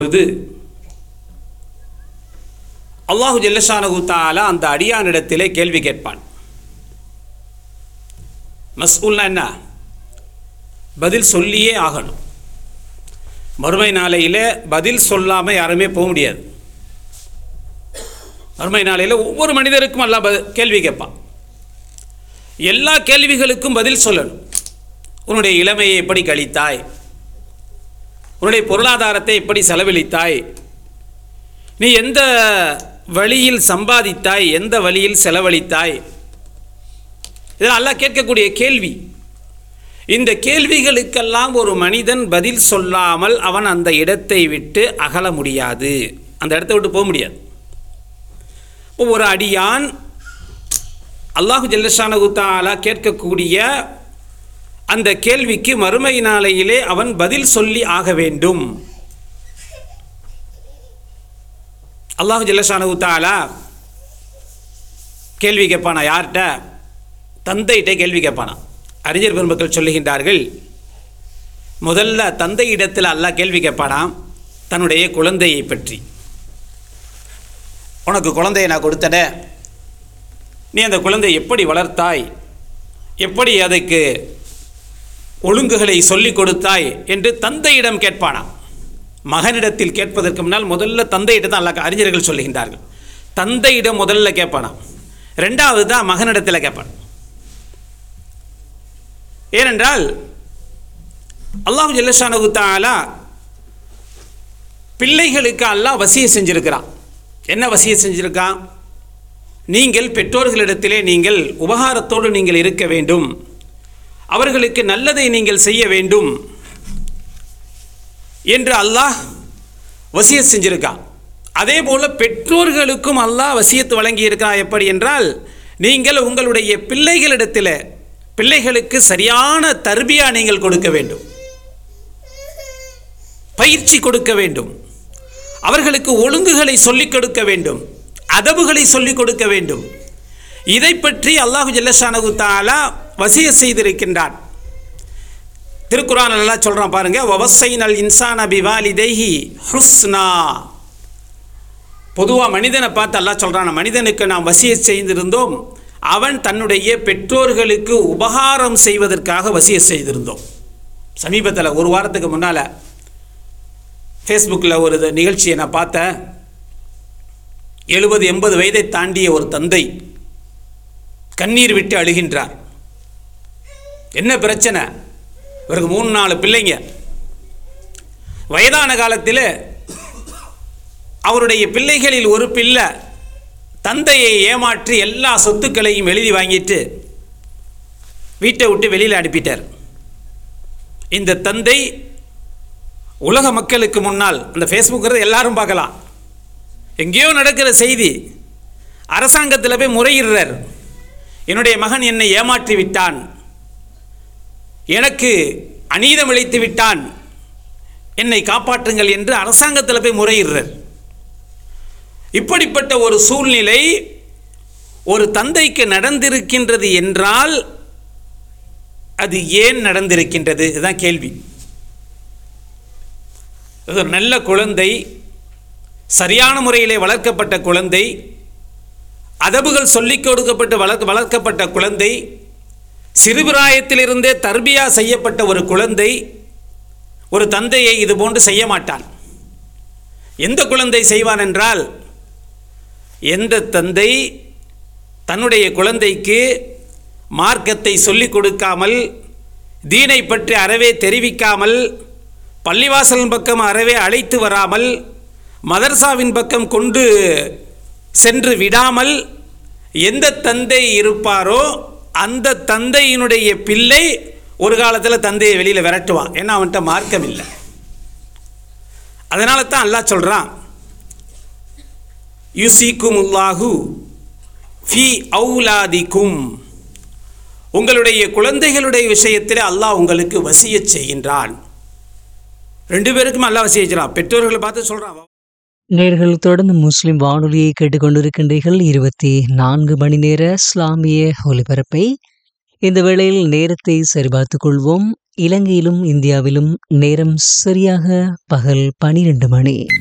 பொழுது அல்லாஹு ஜல்லஷானகு தாலா அந்த அடியானிடத்திலே கேள்வி கேட்பான் மஸ்ஊல்னா என்ன பதில் சொல்லியே ஆகணும் மறுமை நாளையில் பதில் சொல்லாமல் யாருமே போக முடியாது மறுமை நாளையில் ஒவ்வொரு மனிதருக்கும் எல்லாம் ப கேள்வி கேட்பான் எல்லா கேள்விகளுக்கும் பதில் சொல்லணும் உன்னுடைய இளமையை எப்படி கழித்தாய் உன்னுடைய பொருளாதாரத்தை எப்படி செலவழித்தாய் நீ எந்த வழியில் சம்பாதித்தாய் எந்த வழியில் செலவழித்தாய் இதெல்லாம் அல்லாஹ் கேட்கக்கூடிய கேள்வி இந்த கேள்விகளுக்கெல்லாம் ஒரு மனிதன் பதில் சொல்லாமல் அவன் அந்த இடத்தை விட்டு அகல முடியாது அந்த இடத்தை விட்டு போக முடியாது இப்போ ஒரு அடியான் அல்லாஹு ஜல்லஷானகு தாலா கேட்கக்கூடிய அந்த கேள்விக்கு மறுமை நாளையிலே அவன் பதில் சொல்லி ஆக வேண்டும் அல்லாஹு ஜல்லஷானகு தாலா கேள்வி கேட்பானா யார்கிட்ட தந்தையிட்ட கேள்வி கேட்பானா அறிஞர் பெருமக்கள் சொல்லுகின்றார்கள் முதல்ல தந்தை இடத்தில் அல்லாஹ் கேள்வி கேட்பானாம் தன்னுடைய குழந்தையை பற்றி உனக்கு குழந்தையை நான் கொடுத்தனே நீ அந்த குழந்தையை எப்படி வளர்த்தாய் எப்படி அதுக்கு ஒழுங்குகளை சொல்லிக் கொடுத்தாய் என்று தந்தையிடம் கேட்பானாம் மகனிடத்தில் கேட்பதற்கு முன்னால் முதல்ல தந்தையிடம் தான் அல்ல அறிஞர்கள் சொல்லுகின்றார்கள் தந்தையிடம் முதல்ல கேட்பானாம் ரெண்டாவது தான் மகனிடத்தில் கேட்பான் ஏனென்றால் அல்லாஹு ஜல்லஷானகு தாலா பிள்ளைகளுக்கு அல்லாஹ் வசிய செஞ்சிருக்கிறான் என்ன வசிய செஞ்சிருக்கான் நீங்கள் பெற்றோர்களிடத்திலே நீங்கள் உபகாரத்தோடு நீங்கள் இருக்க வேண்டும் அவர்களுக்கு நல்லதை நீங்கள் செய்ய வேண்டும் என்று அல்லாஹ் வசிய செஞ்சிருக்கான் அதே போல் பெற்றோர்களுக்கும் அல்லாஹ் வசியத்து வழங்கி இருக்கிறான் எப்படி என்றால் நீங்கள் உங்களுடைய பிள்ளைகளிடத்தில் பிள்ளைகளுக்கு சரியான தர்பியா நீங்கள் கொடுக்க வேண்டும் பயிற்சி கொடுக்க வேண்டும் அவர்களுக்கு ஒழுங்குகளை சொல்லிக் கொடுக்க வேண்டும் அதபுகளை சொல்லிக் கொடுக்க வேண்டும் இதை பற்றி அல்லாஹு ஜல்லஷானகு தாலா வசிய செய்திருக்கின்றான் திருக்குறான் எல்லாம் சொல்கிறான் பாருங்க வவசைனல் இன்சான பிவாலிதைஹி ஹுஸ்னா பொதுவாக மனிதனை பார்த்து அல்லாஹ் சொல்கிறான் மனிதனுக்கு நாம் வசிய செய்திருந்தோம் அவன் தன்னுடைய பெற்றோர்களுக்கு உபகாரம் செய்வதற்காக வசிய செய்திருந்தோம் சமீபத்தில் ஒரு வாரத்துக்கு முன்னால் ஃபேஸ்புக்கில் ஒரு நிகழ்ச்சியை நான் பார்த்தேன் எழுபது எண்பது வயதை தாண்டிய ஒரு தந்தை கண்ணீர் விட்டு அழுகின்றார் என்ன பிரச்சனை இவருக்கு மூணு நாலு பிள்ளைங்க வயதான காலத்தில் அவருடைய பிள்ளைகளில் ஒரு பிள்ளை தந்தையை ஏமாற்றி எல்லா சொத்துக்களையும் எழுதி வாங்கிட்டு வீட்டை விட்டு வெளியில் அனுப்பிட்டார் இந்த தந்தை உலக மக்களுக்கு முன்னால் அந்த ஃபேஸ்புக்கிறது எல்லாரும் பார்க்கலாம் எங்கேயோ நடக்கிற செய்தி அரசாங்கத்தில் போய் முறையிடுறார் என்னுடைய மகன் என்னை ஏமாற்றி விட்டான் எனக்கு அநீதம் இழைத்து விட்டான் என்னை காப்பாற்றுங்கள் என்று அரசாங்கத்தில் போய் முறையிடுறார் இப்படிப்பட்ட ஒரு சூழ்நிலை ஒரு தந்தைக்கு நடந்திருக்கின்றது என்றால் அது ஏன் நடந்திருக்கின்றது இதுதான் கேள்வி ஒரு நல்ல குழந்தை சரியான முறையிலே வளர்க்கப்பட்ட குழந்தை அதபுகள் சொல்லிக் கொடுக்கப்பட்டு வளர்க்க வளர்க்கப்பட்ட குழந்தை சிறுபிராயத்திலிருந்தே தர்பியா செய்யப்பட்ட ஒரு குழந்தை ஒரு தந்தையை இது போன்று செய்ய மாட்டான் எந்த குழந்தை செய்வான் என்றால் எந்த தந்தை தன்னுடைய குழந்தைக்கு மார்க்கத்தை சொல்லிக் கொடுக்காமல் தீனை பற்றி அறவே தெரிவிக்காமல் பள்ளிவாசல் பக்கம் அறவே அழைத்து வராமல் மதர்சாவின் பக்கம் கொண்டு சென்று விடாமல் எந்த தந்தை இருப்பாரோ அந்த தந்தையினுடைய பிள்ளை ஒரு காலத்தில் தந்தையை வெளியில் விரட்டுவான் ஏன்னா அவன்கிட்ட மார்க்கம் இல்லை அதனால தான் அல்லாஹ் சொல்கிறான் யுசிக்கும் உல்லாஹு ஃபி அவுலாதிக்கும் உங்களுடைய குழந்தைகளுடைய விஷயத்தில் அல்லாஹ் உங்களுக்கு வசியச் செய்கின்றான் ரெண்டு பேருக்கும் அல்லாஹ் வசிய செய்கிறான் பெற்றோர்களை பார்த்து சொல்கிறான் நேர்கள் தொடர்ந்து முஸ்லிம் வானொலியை கேட்டுக்கொண்டிருக்கின்றீர்கள் இருபத்தி நான்கு மணி நேர இஸ்லாமிய ஒலிபரப்பை இந்த வேளையில் நேரத்தை சரிபார்த்துக் கொள்வோம் இலங்கையிலும் இந்தியாவிலும் நேரம் சரியாக பகல் பனிரெண்டு மணி